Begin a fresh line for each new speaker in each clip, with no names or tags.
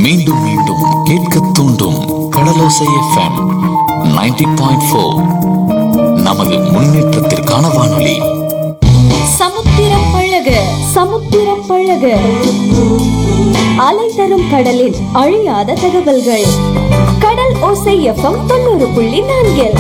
மீண்டும் மீண்டும் கேட்க தூண்டும் கடலோசை எஃப்எம் 90.4 பாயிண்ட் நமது முன்னேற்றத்திற்கான வானொலி
சமுத்திரம் பழக சமுத்திரம் பழக அலை தரும் கடலில் அழியாத தகவல்கள் கடல் ஓசை எஃப்எம் தொண்ணூறு புள்ளி நான்கில்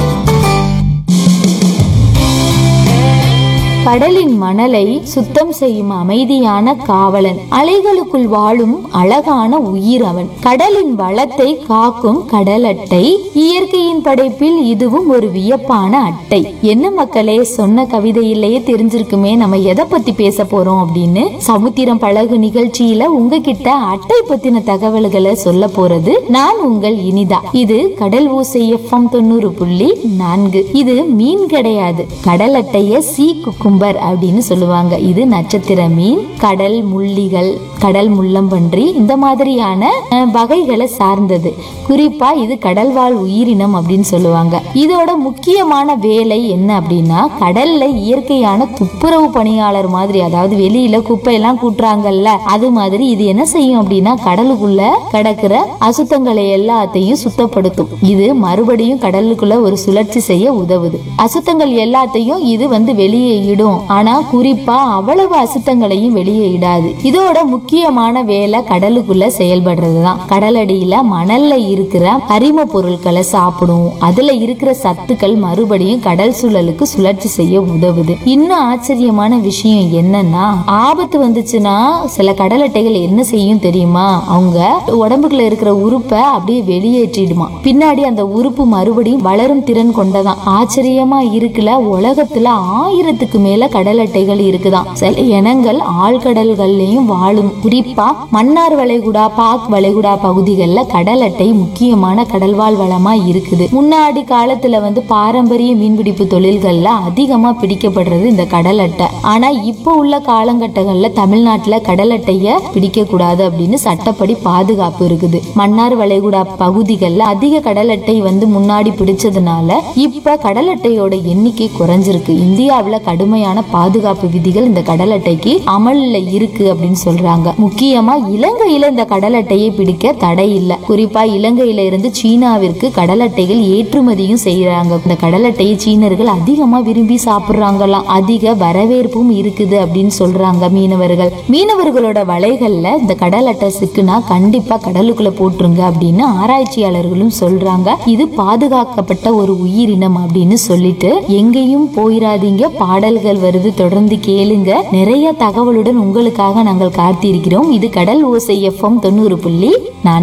கடலின் மணலை சுத்தம் செய்யும் அமைதியான காவலன் அலைகளுக்குள் வாழும் அழகான உயிர் அவன் கடலின் வளத்தை காக்கும் கடல் அட்டை இயற்கையின் படைப்பில் இதுவும் ஒரு வியப்பான அட்டை என்ன மக்களே சொன்ன கவிதையிலேயே தெரிஞ்சிருக்குமே நம்ம எதை பத்தி பேச போறோம் அப்படின்னு சமுத்திரம் பழகு நிகழ்ச்சியில உங்ககிட்ட அட்டை பத்தின தகவல்களை சொல்ல போறது நான் உங்கள் இனிதா இது கடல் ஊசை எஃப்எம் தொண்ணூறு புள்ளி நான்கு இது மீன் கிடையாது கடல் அட்டைய சீ குக்கும்பர் அப்படின்னு சொல்லுவாங்க இது நட்சத்திர மீன் கடல் முள்ளிகள் கடல் முள்ளம்பன்றி இந்த மாதிரியான அஹ், வகைகளை சார்ந்தது குறிப்பா இது கடல்வாழ் உயிரினம் அப்படின்னு சொல்லுவாங்க இதோட முக்கியமான வேலை என்ன அப்படின்னா கடல்ல இயற்கையான துப்புரவு பணியாளர் மாதிரி அதாவது வெளியில குப்பையெல்லாம் கூட்டுறாங்கல்ல அது மாதிரி இது என்ன செய்யும் அப்படின்னா கடலுக்குள்ள கிடக்கிற அசுத்தங்களை எல்லாத்தையும் சுத்தப்படுத்தும் இது மறுபடியும் கடலுக்குள்ள ஒரு சுழற்சி செய்ய உதவுது அசுத்தங்கள் எல்லாத்தையும் இது வந்து வெளியே இடும் ஆனா குறிப்பா அவ்வளவு அசுத்தங்களையும் வெளியே இடாது இதோட முக்கியமான வேலை கடலுக்குள்ள செயல்படுறதுதான் கடலடியில மணல்ல இருக்கிற கரிம பொருட்களை சாப்பிடும் அதுல இருக்கிற சத்துக்கள் மறுபடியும் கடல் சூழலுக்கு சுழற்சி செய்ய உதவுது இன்னும் ஆச்சரியமான விஷயம் என்னன்னா ஆபத்து வந்துச்சுன்னா சில கடல் அட்டைகள் என்ன செய்யும் தெரியுமா அவங்க உடம்புக்குள்ள இருக்கிற உறுப்பை அப்படியே வெளியேற்றிடுமா பின்னாடி அந்த உறுப்பு மறுபடியும் வளரும் திறன் கொண்டதான் ஆச்சரியமா இருக்குல்ல உலகத்துல ஆயிரத்துக்கு மேல கடல் அட்டைகள் இருக்குதாம் சில இனங்கள் ஆழ்கடல்கள்லயும் வாழும் குறிப்பா மன்னார் வளைகுடா பாக் வளைகுடா பகுதிகளில் கடல் அட்டை முக்கியமான கடல்வாழ் வளமா இருக்குது முன்னாடி காலத்துல வந்து பாரம்பரிய மீன்பிடிப்பு தொழில்கள்ல அதிகமா பிடிக்கப்படுறது இந்த கடல் அட்டை ஆனா இப்போ உள்ள காலகட்டங்கள்ல தமிழ்நாட்டுல கடல் அட்டைய பிடிக்க கூடாது அப்படின்னு சட்டப்படி பாதுகாப்பு இருக்குது மன்னார் வளைகுடா பகுதிகளில் அதிக கடல் அட்டை வந்து முன்னாடி பிடிச்சதுனால இப்ப கடல் அட்டையோட எண்ணிக்கை குறைஞ்சிருக்கு இந்தியாவுல கடுமையான பாதுகாப்பு விதிகள் இந்த கடல் அட்டைக்கு அமல்ல இருக்கு அப்படின்னு சொல்றாங்க முக்கியமா இலங்கையில இந்த கடல் அட்டையை பிடிக்க தடை இல்ல குறிப்பா இலங்கையில இருந்து சீனாவிற்கு கடல் அட்டைகள் ஏற்றுமதியும் செய்யறாங்க இந்த கடல் அட்டையை சீனர்கள் அதிகமா விரும்பி சாப்பிடுறாங்களாம் அதிக வரவேற்பும் இருக்குது அப்படின்னு சொல்றாங்க மீனவர்கள் மீனவர்களோட வலைகள்ல இந்த கடல் அட்டை சிக்குனா கண்டிப்பா கடலுக்குள்ள போட்டுருங்க அப்படின்னு ஆராய்ச்சியாளர்களும் சொல்றாங்க இது பாதுகாக்கப்பட்ட ஒரு உயிரினம் அப்படின்னு சொல்லிட்டு எங்கேயும் போயிடாதீங்க பாடல்கள் வருது தொடர்ந்து கேளுங்க நிறைய தகவலுடன் உங்களுக்காக நாங்கள் காத்திருக்கிறோம் இது கடல் ஓசை எஃப்எம் தொண்ணூறு புள்ளி நான்